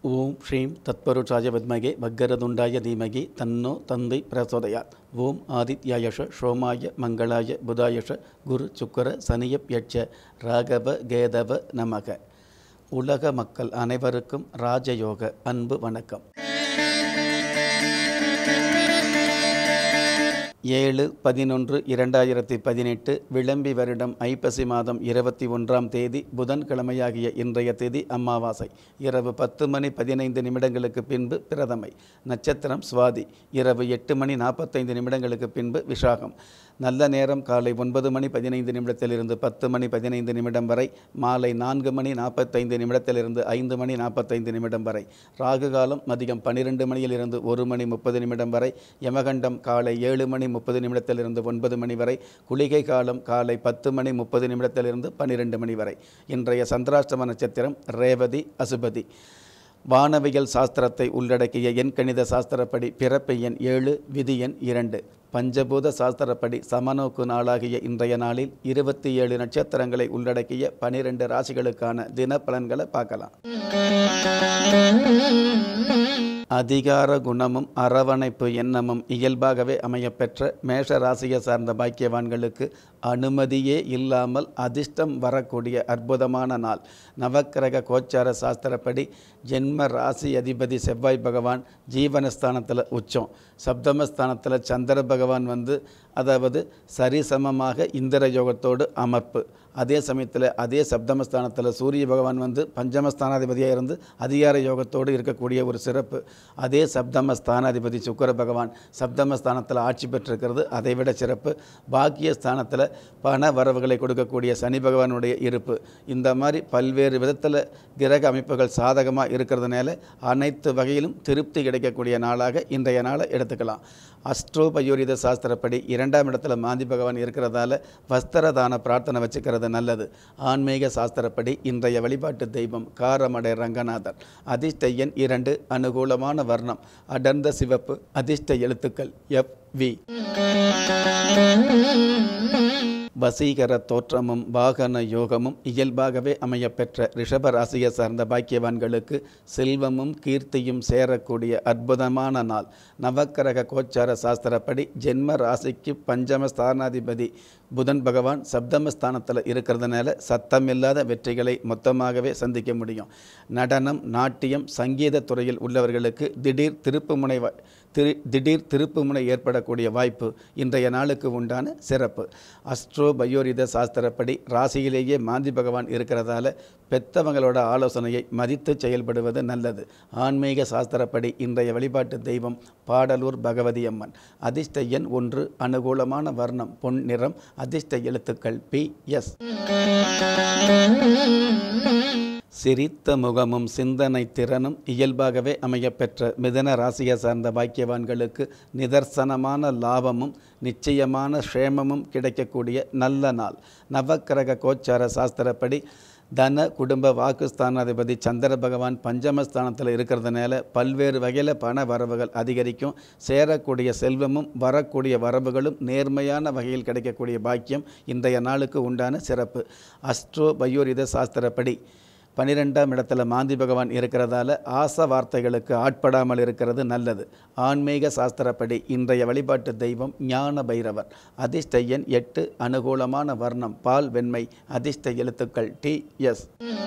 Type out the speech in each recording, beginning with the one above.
ஓம் ஸ்ரீம் தத்பருஷாய வித்மகே வக்கரதுண்டாய தீமகி தன்னோ தந்தை பிரசோதயாத் ஓம் ஆதித்யாயஷ சோமாய மங்களாய புதாயஷ குரு சுக்கர சனியப் யட்ச ராகவ கேதவ நமக உலக மக்கள் அனைவருக்கும் ராஜயோக அன்பு வணக்கம் ஏழு பதினொன்று இரண்டாயிரத்தி பதினெட்டு விளம்பி வருடம் ஐப்பசி மாதம் இருபத்தி ஒன்றாம் தேதி புதன்கிழமையாகிய இன்றைய தேதி அமாவாசை இரவு பத்து மணி பதினைந்து நிமிடங்களுக்கு பின்பு பிரதமை நட்சத்திரம் சுவாதி இரவு எட்டு மணி நாற்பத்தைந்து நிமிடங்களுக்கு பின்பு விஷாகம் நல்ல நேரம் காலை ஒன்பது மணி பதினைந்து நிமிடத்திலிருந்து பத்து மணி பதினைந்து நிமிடம் வரை மாலை நான்கு மணி நாற்பத்தைந்து நிமிடத்திலிருந்து ஐந்து மணி நாற்பத்தைந்து நிமிடம் வரை ராகு காலம் மதியம் பன்னிரெண்டு மணியிலிருந்து ஒரு மணி முப்பது நிமிடம் வரை யமகண்டம் காலை ஏழு மணி முப்பது நிமிடத்திலிருந்து ஒன்பது மணி வரை குளிகை காலம் காலை பத்து மணி முப்பது நிமிடத்திலிருந்து பன்னிரெண்டு மணி வரை இன்றைய சந்திராஷ்டம நட்சத்திரம் ரேவதி அசுபதி வானவியல் சாஸ்திரத்தை உள்ளடக்கிய எண்கணித சாஸ்திரப்படி பிறப்பு எண் ஏழு விதி எண் இரண்டு பஞ்சபூத சாஸ்திரப்படி சமநோக்கு நாளாகிய இன்றைய நாளில் இருபத்தி ஏழு நட்சத்திரங்களை உள்ளடக்கிய பனிரெண்டு ராசிகளுக்கான தின பலன்களை பார்க்கலாம் அதிகார குணமும் அரவணைப்பு எண்ணமும் இயல்பாகவே அமையப்பெற்ற மேஷ ராசியை சார்ந்த பாக்கியவான்களுக்கு அனுமதியே இல்லாமல் அதிர்ஷ்டம் வரக்கூடிய அற்புதமான நாள் நவக்கிரக கோச்சார சாஸ்திரப்படி ஜென்ம ராசி அதிபதி செவ்வாய் பகவான் ஜீவனஸ்தானத்தில் உச்சம் சப்தமஸ்தானத்தில் சந்திர பகவான் வந்து அதாவது சரிசமமாக இந்திர யோகத்தோடு அமர்ப்பு அதே சமயத்தில் அதே சப்தமஸ்தானத்தில் சூரிய பகவான் வந்து பஞ்சமஸ்தானாதிபதியாக இருந்து அதிகார யோகத்தோடு இருக்கக்கூடிய ஒரு சிறப்பு அதே சப்தமஸ்தானாதிபதி சுக்கர பகவான் சப்தமஸ்தானத்தில் ஆட்சி பெற்றிருக்கிறது அதைவிட சிறப்பு பாக்கிய ஸ்தானத்தில் பண வரவுகளை கொடுக்கக்கூடிய சனி பகவானுடைய இருப்பு இந்த மாதிரி பல்வேறு விதத்தில் கிரக அமைப்புகள் சாதகமாக இருக்கிறதுனால அனைத்து வகையிலும் திருப்தி கிடைக்கக்கூடிய நாளாக இன்றைய நாளை எடுத்துக்கலாம் அஸ்ட்ரோபயோரித சாஸ்திரப்படி இரண்டாம் இடத்துல மாந்தி பகவான் இருக்கிறதால வஸ்திரதான பிரார்த்தனை வச்சுக்கிறது நல்லது ஆன்மீக சாஸ்திரப்படி இன்றைய வழிபாட்டு தெய்வம் காரமடை ரங்கநாதர் அதிர்ஷ்ட எண் இரண்டு அனுகூலமான வர்ணம் அடர்ந்த சிவப்பு அதிர்ஷ்ட எழுத்துக்கள் எஃப் வி வசீகர தோற்றமும் வாகன யோகமும் இயல்பாகவே அமையப்பெற்ற ரிஷப ராசியை சார்ந்த பாக்கியவான்களுக்கு செல்வமும் கீர்த்தியும் சேரக்கூடிய அற்புதமான நாள் நவக்கிரக கோச்சார சாஸ்திரப்படி ஜென்ம ராசிக்கு பஞ்சம ஸ்தானாதிபதி புதன் பகவான் சப்தமஸ்தானத்தில் இருக்கிறதுனால சத்தமில்லாத வெற்றிகளை மொத்தமாகவே சந்திக்க முடியும் நடனம் நாட்டியம் சங்கீத துறையில் உள்ளவர்களுக்கு திடீர் திருப்புமுனை திரு திடீர் திருப்புமுனை ஏற்படக்கூடிய வாய்ப்பு இன்றைய நாளுக்கு உண்டான சிறப்பு அஸ்ட்ரோ பயோரித சாஸ்திரப்படி ராசியிலேயே மாந்தி பகவான் இருக்கிறதால பெத்தவங்களோட ஆலோசனையை மதித்து செயல்படுவது நல்லது ஆன்மீக சாஸ்திரப்படி இன்றைய வழிபாட்டு தெய்வம் பாடலூர் பகவதி அம்மன் அதிர்ஷ்ட எண் ஒன்று அனுகூலமான வர்ணம் பொன் நிறம் அதிர்ஷ்ட எழுத்துக்கள் பி எஸ் சிரித்த முகமும் சிந்தனை திறனும் இயல்பாகவே அமையப்பெற்ற மிதன ராசியை சார்ந்த பாக்கியவான்களுக்கு நிதர்சனமான லாபமும் நிச்சயமான க்ஷேமமும் கிடைக்கக்கூடிய நல்ல நாள் நவக்கிரக கோச்சார சாஸ்திரப்படி தன குடும்ப வாக்குஸ்தானாதிபதி சந்திர பகவான் பஞ்சமஸ்தானத்தில் இருக்கிறதுனால பல்வேறு வகையில் பண வரவுகள் அதிகரிக்கும் சேரக்கூடிய செல்வமும் வரக்கூடிய வரவுகளும் நேர்மையான வகையில் கிடைக்கக்கூடிய பாக்கியம் இன்றைய நாளுக்கு உண்டான சிறப்பு அஸ்ட்ரோ பயோரித சாஸ்திரப்படி பனிரெண்டாம் இடத்துல மாந்தி பகவான் இருக்கிறதால ஆச வார்த்தைகளுக்கு ஆட்படாமல் இருக்கிறது நல்லது ஆன்மீக சாஸ்திரப்படி இன்றைய வழிபாட்டு தெய்வம் ஞான பைரவர் அதிர்ஷ்ட எண் எட்டு அனுகூலமான வர்ணம் பால் வெண்மை அதிர்ஷ்ட எழுத்துக்கள் டி எஸ்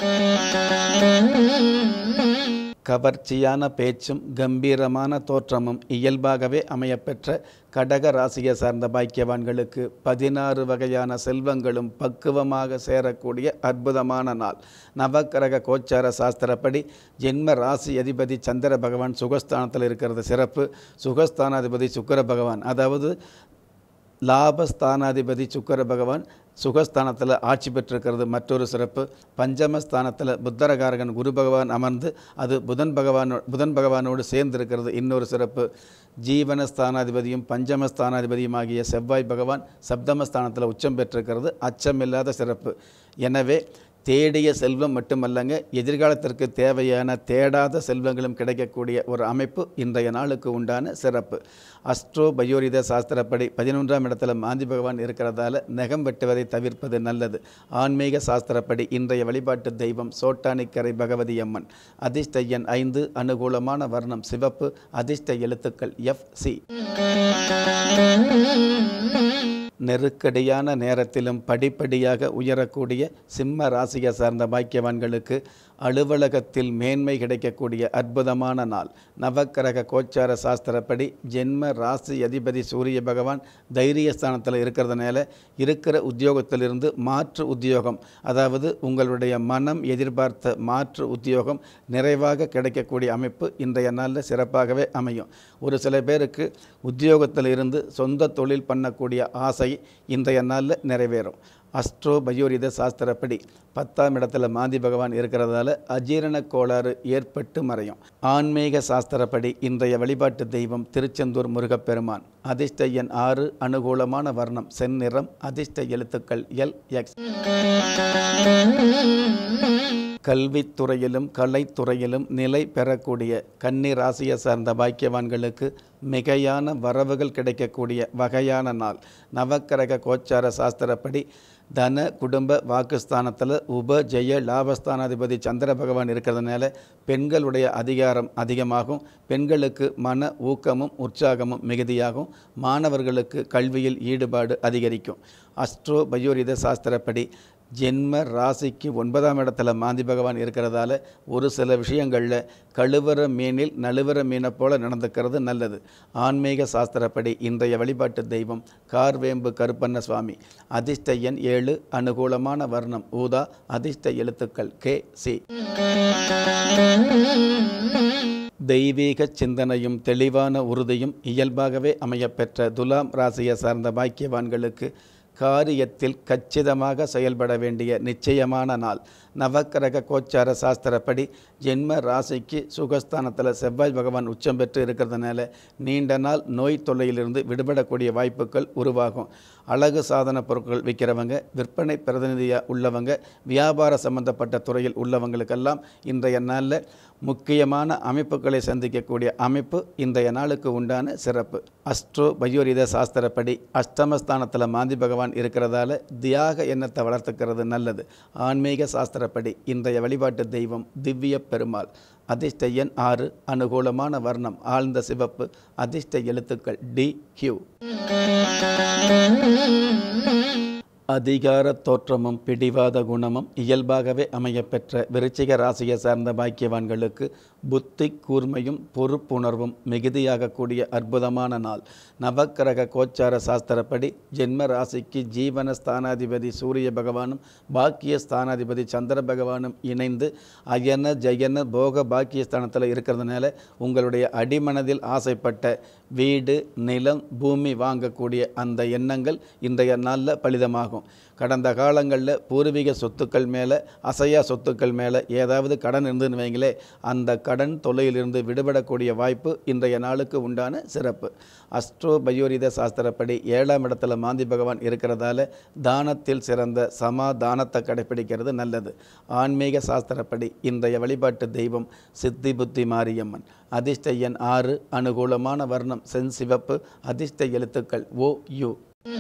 கவர்ச்சியான பேச்சும் கம்பீரமான தோற்றமும் இயல்பாகவே அமையப்பெற்ற கடக ராசியை சார்ந்த பாக்கியவான்களுக்கு பதினாறு வகையான செல்வங்களும் பக்குவமாக சேரக்கூடிய அற்புதமான நாள் நவக்கிரக கோச்சார சாஸ்திரப்படி ஜென்ம ராசி அதிபதி சந்திர பகவான் சுகஸ்தானத்தில் இருக்கிறது சிறப்பு சுகஸ்தானாதிபதி சுக்கர பகவான் அதாவது லாபஸ்தானாதிபதி சுக்கர பகவான் சுகஸ்தானத்தில் ஆட்சி பெற்றிருக்கிறது மற்றொரு சிறப்பு பஞ்சமஸ்தானத்தில் புத்தரகாரகன் குரு பகவான் அமர்ந்து அது புதன் பகவானோ புதன் பகவானோடு சேர்ந்திருக்கிறது இன்னொரு சிறப்பு ஜீவனஸ்தானாதிபதியும் பஞ்சமஸ்தானாதிபதியும் ஆகிய செவ்வாய் பகவான் சப்தமஸ்தானத்தில் உச்சம் பெற்றிருக்கிறது அச்சமில்லாத சிறப்பு எனவே தேடிய செல்வம் மட்டுமல்லங்க எதிர்காலத்திற்கு தேவையான தேடாத செல்வங்களும் கிடைக்கக்கூடிய ஒரு அமைப்பு இன்றைய நாளுக்கு உண்டான சிறப்பு அஸ்ட்ரோ பயோரித சாஸ்திரப்படி பதினொன்றாம் இடத்துல மாந்தி பகவான் இருக்கிறதால நகம் வெட்டுவதை தவிர்ப்பது நல்லது ஆன்மீக சாஸ்திரப்படி இன்றைய வழிபாட்டு தெய்வம் சோட்டானிக்கரை பகவதி அம்மன் அதிர்ஷ்ட எண் ஐந்து அனுகூலமான வர்ணம் சிவப்பு அதிர்ஷ்ட எழுத்துக்கள் எஃப் சி நெருக்கடியான நேரத்திலும் படிப்படியாக உயரக்கூடிய சிம்ம ராசியை சார்ந்த பாக்கியவான்களுக்கு அலுவலகத்தில் மேன்மை கிடைக்கக்கூடிய அற்புதமான நாள் நவக்கிரக கோச்சார சாஸ்திரப்படி ஜென்ம ராசி அதிபதி சூரிய பகவான் தைரியஸ்தானத்தில் இருக்கிறதுனால இருக்கிற உத்தியோகத்திலிருந்து மாற்று உத்தியோகம் அதாவது உங்களுடைய மனம் எதிர்பார்த்த மாற்று உத்தியோகம் நிறைவாக கிடைக்கக்கூடிய அமைப்பு இன்றைய நாளில் சிறப்பாகவே அமையும் ஒரு சில பேருக்கு உத்தியோகத்தில் இருந்து சொந்த தொழில் பண்ணக்கூடிய ஆசை இன்றைய நாளில் நிறைவேறும் அஸ்ட்ரோ பயோரித சாஸ்திரப்படி பத்தாம் இடத்துல மாந்தி பகவான் இருக்கிறதால அஜீரண கோளாறு ஏற்பட்டு மறையும் ஆன்மீக சாஸ்திரப்படி இன்றைய வழிபாட்டு தெய்வம் திருச்செந்தூர் முருகப்பெருமான் அதிர்ஷ்ட எண் ஆறு அனுகூலமான வர்ணம் செந்நிறம் அதிர்ஷ்ட எழுத்துக்கள் எல் எக்ஸ் கல்வித்துறையிலும் கலைத்துறையிலும் நிலை பெறக்கூடிய கன்னி ராசியை சார்ந்த பாக்கியவான்களுக்கு மிகையான வரவுகள் கிடைக்கக்கூடிய வகையான நாள் நவக்கிரக கோச்சார சாஸ்திரப்படி தன குடும்ப வாக்குஸ்தானத்தில் உப ஜெய லாபஸ்தானாதிபதி சந்திர பகவான் இருக்கிறதுனால பெண்களுடைய அதிகாரம் அதிகமாகும் பெண்களுக்கு மன ஊக்கமும் உற்சாகமும் மிகுதியாகும் மாணவர்களுக்கு கல்வியில் ஈடுபாடு அதிகரிக்கும் அஸ்ட்ரோ பயோரித சாஸ்திரப்படி ஜென்ம ராசிக்கு ஒன்பதாம் இடத்துல மாந்தி பகவான் இருக்கிறதால ஒரு சில விஷயங்களில் கழுவற மீனில் நழுவற மீனை போல நடந்துக்கிறது நல்லது ஆன்மீக சாஸ்திரப்படி இன்றைய வழிபாட்டு தெய்வம் கார்வேம்பு கருப்பண்ண சுவாமி அதிர்ஷ்ட எண் ஏழு அனுகூலமான வர்ணம் ஊதா அதிர்ஷ்ட எழுத்துக்கள் கே சி தெய்வீக சிந்தனையும் தெளிவான உறுதியும் இயல்பாகவே அமையப்பெற்ற துலாம் ராசியை சார்ந்த பாக்கியவான்களுக்கு காரியத்தில் கச்சிதமாக செயல்பட வேண்டிய நிச்சயமான நாள் நவக்கிரக கோச்சார சாஸ்திரப்படி ஜென்ம ராசிக்கு சுகஸ்தானத்தில் செவ்வாய் பகவான் உச்சம் பெற்று இருக்கிறதுனால நீண்ட நாள் நோய் தொல்லையிலிருந்து விடுபடக்கூடிய வாய்ப்புகள் உருவாகும் அழகு சாதன பொருட்கள் விற்கிறவங்க விற்பனை பிரதிநிதியாக உள்ளவங்க வியாபார சம்பந்தப்பட்ட துறையில் உள்ளவங்களுக்கெல்லாம் இன்றைய நாளில் முக்கியமான அமைப்புகளை சந்திக்கக்கூடிய அமைப்பு இன்றைய நாளுக்கு உண்டான சிறப்பு அஸ்ட்ரோ பயோரித சாஸ்திரப்படி அஷ்டமஸ்தானத்தில் மாந்தி பகவான் இருக்கிறதால தியாக எண்ணத்தை வளர்த்துக்கிறது நல்லது ஆன்மீக சாஸ்திரப்படி இன்றைய வழிபாட்டு தெய்வம் திவ்ய பெருமாள் அதிர்ஷ்ட எண் ஆறு அனுகூலமான வர்ணம் ஆழ்ந்த சிவப்பு அதிர்ஷ்ட எழுத்துக்கள் டி கியூ அதிகார தோற்றமும் பிடிவாத குணமும் இயல்பாகவே அமையப்பெற்ற விருச்சிக ராசியை சார்ந்த பாக்கியவான்களுக்கு புத்தி கூர்மையும் பொறுப்புணர்வும் மிகுதியாகக்கூடிய அற்புதமான நாள் நவக்கிரக கோச்சார சாஸ்திரப்படி ஜென்ம ராசிக்கு ஜீவன ஸ்தானாதிபதி சூரிய பகவானும் பாக்கிய ஸ்தானாதிபதி சந்திர பகவானும் இணைந்து அயன ஜயன போக பாக்கிய ஸ்தானத்தில் இருக்கிறதுனால உங்களுடைய அடிமனதில் ஆசைப்பட்ட வீடு நிலம் பூமி வாங்கக்கூடிய அந்த எண்ணங்கள் இன்றைய நாளில் பலிதமாகும் கடந்த காலங்களில் பூர்வீக சொத்துக்கள் மேலே அசையா சொத்துக்கள் மேலே ஏதாவது கடன் இருந்துன்னு வைங்களே அந்த கடன் தொல்லையிலிருந்து விடுபடக்கூடிய வாய்ப்பு இன்றைய நாளுக்கு உண்டான சிறப்பு அஸ்ட்ரோ பயோரித சாஸ்திரப்படி ஏழாம் இடத்துல மாந்தி பகவான் இருக்கிறதால தானத்தில் சிறந்த சமாதானத்தை கடைப்பிடிக்கிறது நல்லது ஆன்மீக சாஸ்திரப்படி இன்றைய வழிபாட்டு தெய்வம் சித்தி புத்தி மாரியம்மன் அதிர்ஷ்ட எண் ஆறு அனுகூலமான வர்ணம் சென் சிவப்பு அதிர்ஷ்ட எழுத்துக்கள் ஓ யு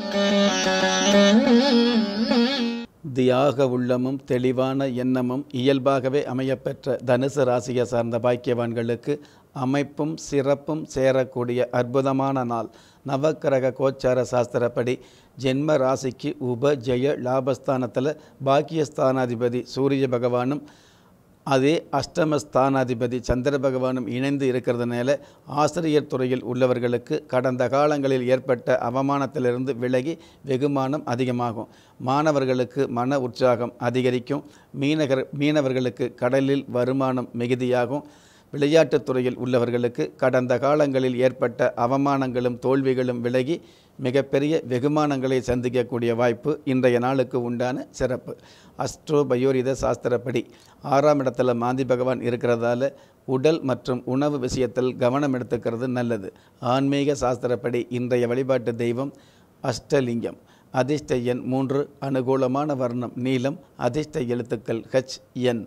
தியாக உள்ளமும் தெளிவான எண்ணமும் இயல்பாகவே அமையப்பெற்ற தனுசு ராசியை சார்ந்த பாக்கியவான்களுக்கு அமைப்பும் சிறப்பும் சேரக்கூடிய அற்புதமான நாள் நவக்கிரக கோச்சார சாஸ்திரப்படி ஜென்ம ராசிக்கு உப ஜெய லாபஸ்தானத்தில் பாக்கியஸ்தானாதிபதி சூரிய பகவானும் அதே அஷ்டமஸ்தானாதிபதி சந்திர பகவானும் இணைந்து இருக்கிறதுனால ஆசிரியர் துறையில் உள்ளவர்களுக்கு கடந்த காலங்களில் ஏற்பட்ட அவமானத்திலிருந்து விலகி வெகுமானம் அதிகமாகும் மாணவர்களுக்கு மன உற்சாகம் அதிகரிக்கும் மீனகர் மீனவர்களுக்கு கடலில் வருமானம் மிகுதியாகும் விளையாட்டுத் துறையில் உள்ளவர்களுக்கு கடந்த காலங்களில் ஏற்பட்ட அவமானங்களும் தோல்விகளும் விலகி மிகப்பெரிய வெகுமானங்களை சந்திக்கக்கூடிய வாய்ப்பு இன்றைய நாளுக்கு உண்டான சிறப்பு அஸ்ட்ரோ பயோரித சாஸ்திரப்படி ஆறாம் இடத்துல மாந்தி பகவான் இருக்கிறதால உடல் மற்றும் உணவு விஷயத்தில் கவனம் எடுத்துக்கிறது நல்லது ஆன்மீக சாஸ்திரப்படி இன்றைய வழிபாட்டு தெய்வம் அஷ்டலிங்கம் அதிர்ஷ்ட எண் மூன்று அனுகூலமான வர்ணம் நீலம் அதிர்ஷ்ட எழுத்துக்கள் ஹெச் என்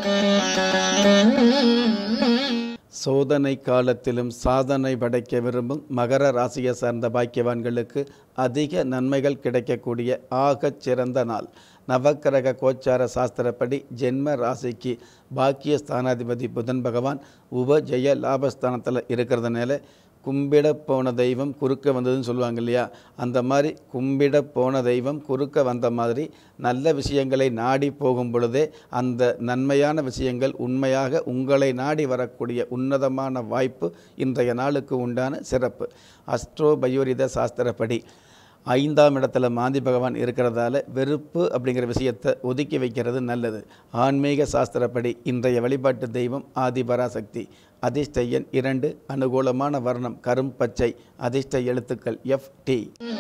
சோதனை காலத்திலும் சாதனை படைக்க விரும்பும் மகர ராசியை சார்ந்த பாக்கியவான்களுக்கு அதிக நன்மைகள் கிடைக்கக்கூடிய ஆகச் சிறந்த நாள் நவக்கிரக கோச்சார சாஸ்திரப்படி ஜென்ம ராசிக்கு பாக்கிய ஸ்தானாதிபதி புதன் பகவான் உபஜெய லாபஸ்தானத்தில் இருக்கிறதுனால கும்பிட போன தெய்வம் குறுக்க வந்ததுன்னு சொல்லுவாங்க இல்லையா அந்த மாதிரி கும்பிட போன தெய்வம் குறுக்க வந்த மாதிரி நல்ல விஷயங்களை நாடி போகும் பொழுதே அந்த நன்மையான விஷயங்கள் உண்மையாக உங்களை நாடி வரக்கூடிய உன்னதமான வாய்ப்பு இன்றைய நாளுக்கு உண்டான சிறப்பு அஸ்ட்ரோ பயோரித சாஸ்திரப்படி ஐந்தாம் இடத்துல மாந்தி பகவான் இருக்கிறதால வெறுப்பு அப்படிங்கிற விஷயத்தை ஒதுக்கி வைக்கிறது நல்லது ஆன்மீக சாஸ்திரப்படி இன்றைய வழிபாட்டு தெய்வம் ஆதிபராசக்தி அதிர்ஷ்ட எண் இரண்டு அனுகூலமான வர்ணம் கரும் பச்சை அதிர்ஷ்ட எழுத்துக்கள் எஃப் டி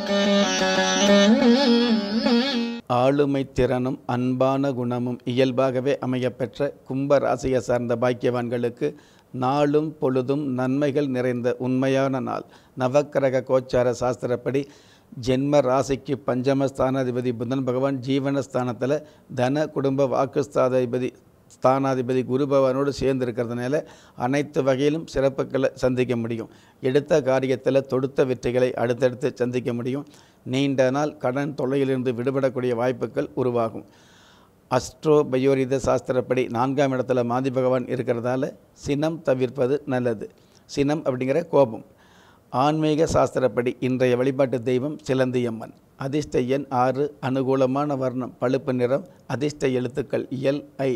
ஆளுமை திறனும் அன்பான குணமும் இயல்பாகவே அமையப்பெற்ற கும்ப ராசியை சார்ந்த பாக்கியவான்களுக்கு நாளும் பொழுதும் நன்மைகள் நிறைந்த உண்மையான நாள் நவக்கிரக கோச்சார சாஸ்திரப்படி ஜென்ம ராசிக்கு பஞ்சமஸ்தானாதிபதி புதன் பகவான் ஜீவனஸ்தானத்தில் தன குடும்ப வாக்குஸ்தானாதிபதி ஸ்தானாதிபதி குரு பகவானோடு சேர்ந்து இருக்கிறதுனால அனைத்து வகையிலும் சிறப்புகளை சந்திக்க முடியும் எடுத்த காரியத்தில் தொடுத்த வெற்றிகளை அடுத்தடுத்து சந்திக்க முடியும் நீண்ட நாள் கடன் தொல்லையிலிருந்து விடுபடக்கூடிய வாய்ப்புகள் உருவாகும் அஸ்ட்ரோ பயோரித சாஸ்திரப்படி நான்காம் இடத்துல மாதி பகவான் இருக்கிறதால சினம் தவிர்ப்பது நல்லது சினம் அப்படிங்கிற கோபம் ஆன்மீக சாஸ்திரப்படி இன்றைய வழிபாட்டு தெய்வம் சிலந்தியம்மன் அதிர்ஷ்ட எண் ஆறு அனுகூலமான வர்ணம் பழுப்பு நிறம் அதிர்ஷ்ட எழுத்துக்கள் எல் ஐ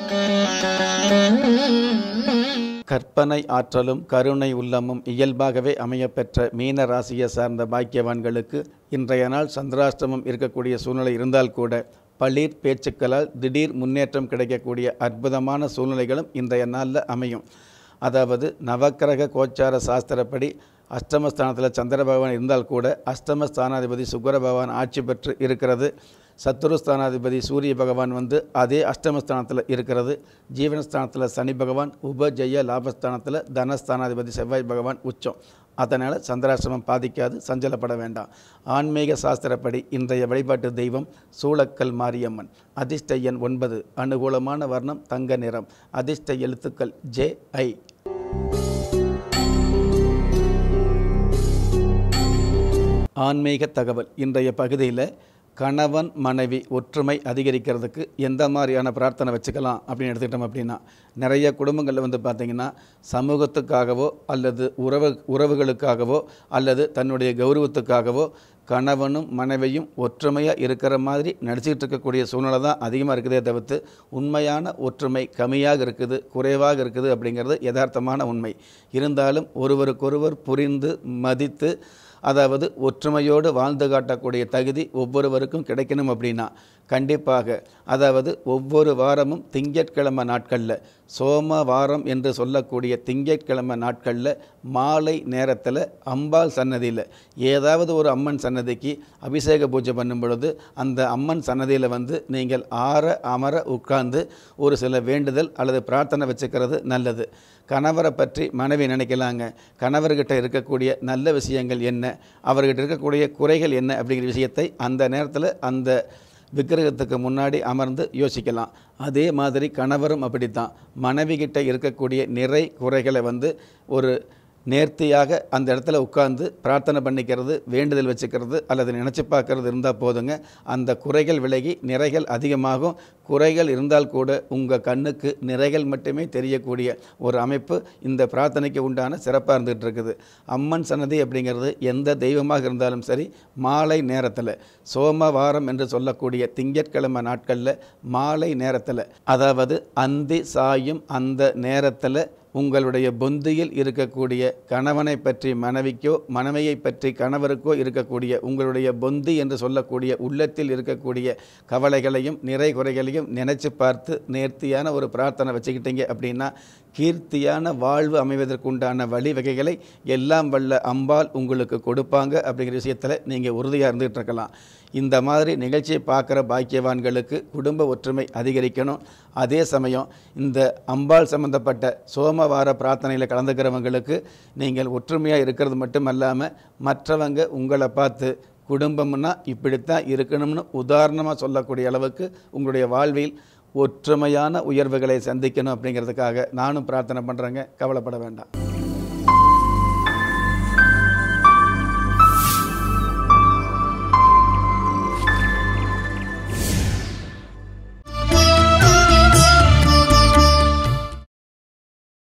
கற்பனை ஆற்றலும் கருணை உள்ளமும் இயல்பாகவே அமையப்பெற்ற மீன ராசியை சார்ந்த பாக்கியவான்களுக்கு இன்றைய நாள் சந்திராஷ்டமம் இருக்கக்கூடிய சூழ்நிலை இருந்தால் கூட பளிர் பேச்சுக்களால் திடீர் முன்னேற்றம் கிடைக்கக்கூடிய அற்புதமான சூழ்நிலைகளும் இன்றைய நாளில் அமையும் அதாவது நவக்கிரக கோச்சார சாஸ்திரப்படி அஷ்டமஸ்தானத்தில் சந்திர பகவான் இருந்தால் கூட அஷ்டமஸ்தானாதிபதி சுக்கர பகவான் ஆட்சி பெற்று இருக்கிறது சத்துருஸ்தானாதிபதி சூரிய பகவான் வந்து அதே அஷ்டமஸ்தானத்தில் இருக்கிறது ஜீவனஸ்தானத்தில் சனி பகவான் உபஜெய லாபஸ்தானத்தில் தனஸ்தானாதிபதி செவ்வாய் பகவான் உச்சம் அதனால் சந்திராசிரமம் பாதிக்காது சஞ்சலப்பட வேண்டாம் ஆன்மீக சாஸ்திரப்படி இன்றைய வழிபாட்டு தெய்வம் சூளக்கல் மாரியம்மன் அதிர்ஷ்ட எண் ஒன்பது அனுகூலமான வர்ணம் தங்க நிறம் அதிர்ஷ்ட எழுத்துக்கள் ஜே ஐ ஆன்மீக தகவல் இன்றைய பகுதியில் கணவன் மனைவி ஒற்றுமை அதிகரிக்கிறதுக்கு எந்த மாதிரியான பிரார்த்தனை வச்சுக்கலாம் அப்படின்னு எடுத்துக்கிட்டோம் அப்படின்னா நிறைய குடும்பங்களில் வந்து பார்த்திங்கன்னா சமூகத்துக்காகவோ அல்லது உறவு உறவுகளுக்காகவோ அல்லது தன்னுடைய கௌரவத்துக்காகவோ கணவனும் மனைவியும் ஒற்றுமையாக இருக்கிற மாதிரி நடிச்சிக்கிட்டு இருக்கக்கூடிய சூழ்நிலை தான் அதிகமாக இருக்குதே தவிர்த்து உண்மையான ஒற்றுமை கம்மியாக இருக்குது குறைவாக இருக்குது அப்படிங்கிறது யதார்த்தமான உண்மை இருந்தாலும் ஒருவருக்கொருவர் புரிந்து மதித்து அதாவது ஒற்றுமையோடு வாழ்ந்து காட்டக்கூடிய தகுதி ஒவ்வொருவருக்கும் கிடைக்கணும் அப்படின்னா கண்டிப்பாக அதாவது ஒவ்வொரு வாரமும் திங்கட்கிழமை நாட்களில் சோம வாரம் என்று சொல்லக்கூடிய திங்கட்கிழமை நாட்களில் மாலை நேரத்தில் அம்பாள் சன்னதியில் ஏதாவது ஒரு அம்மன் சன்னதிக்கு அபிஷேக பூஜை பண்ணும் பொழுது அந்த அம்மன் சன்னதியில் வந்து நீங்கள் ஆற அமர உட்கார்ந்து ஒரு சில வேண்டுதல் அல்லது பிரார்த்தனை வச்சுக்கிறது நல்லது கணவரை பற்றி மனைவி நினைக்கலாங்க கணவர்கிட்ட இருக்கக்கூடிய நல்ல விஷயங்கள் என்ன அவர்கிட்ட இருக்கக்கூடிய குறைகள் என்ன அப்படிங்கிற விஷயத்தை அந்த நேரத்தில் அந்த விக்கிரகத்துக்கு முன்னாடி அமர்ந்து யோசிக்கலாம் அதே மாதிரி கணவரும் அப்படித்தான் மனைவி கிட்ட இருக்கக்கூடிய நிறை குறைகளை வந்து ஒரு நேர்த்தியாக அந்த இடத்துல உட்கார்ந்து பிரார்த்தனை பண்ணிக்கிறது வேண்டுதல் வச்சுக்கிறது அல்லது நினச்சி பார்க்கறது இருந்தால் போதுங்க அந்த குறைகள் விலகி நிறைகள் அதிகமாகும் குறைகள் இருந்தால் கூட உங்கள் கண்ணுக்கு நிறைகள் மட்டுமே தெரியக்கூடிய ஒரு அமைப்பு இந்த பிரார்த்தனைக்கு உண்டான சிறப்பாக இருந்துகிட்டு இருக்குது அம்மன் சன்னதி அப்படிங்கிறது எந்த தெய்வமாக இருந்தாலும் சரி மாலை நேரத்தில் சோமவாரம் என்று சொல்லக்கூடிய திங்கட்கிழமை நாட்களில் மாலை நேரத்தில் அதாவது அந்தி சாயும் அந்த நேரத்தில் உங்களுடைய பொந்தியில் இருக்கக்கூடிய கணவனை பற்றி மனைவிக்கோ மனைவியை பற்றி கணவருக்கோ இருக்கக்கூடிய உங்களுடைய பொந்தி என்று சொல்லக்கூடிய உள்ளத்தில் இருக்கக்கூடிய கவலைகளையும் நிறை குறைகளையும் நினைச்சு பார்த்து நேர்த்தியான ஒரு பிரார்த்தனை வச்சுக்கிட்டீங்க அப்படின்னா கீர்த்தியான வாழ்வு அமைவதற்குண்டான வழிவகைகளை எல்லாம் வல்ல அம்பாள் உங்களுக்கு கொடுப்பாங்க அப்படிங்கிற விஷயத்தில் நீங்கள் உறுதியாக இருந்துகிட்டு இருக்கலாம் இந்த மாதிரி நிகழ்ச்சியை பார்க்குற பாக்கியவான்களுக்கு குடும்ப ஒற்றுமை அதிகரிக்கணும் அதே சமயம் இந்த அம்பாள் சம்பந்தப்பட்ட சோமவார பிரார்த்தனையில் கலந்துக்கிறவங்களுக்கு நீங்கள் ஒற்றுமையாக இருக்கிறது மட்டும் அல்லாமல் மற்றவங்க உங்களை பார்த்து குடும்பம்னா இப்படித்தான் இருக்கணும்னு உதாரணமாக சொல்லக்கூடிய அளவுக்கு உங்களுடைய வாழ்வில் ஒற்றுமையான உயர்வுகளை சந்திக்கணும் அப்படிங்கிறதுக்காக நானும் பிரார்த்தனை பண்ணுறேங்க கவலைப்பட வேண்டாம்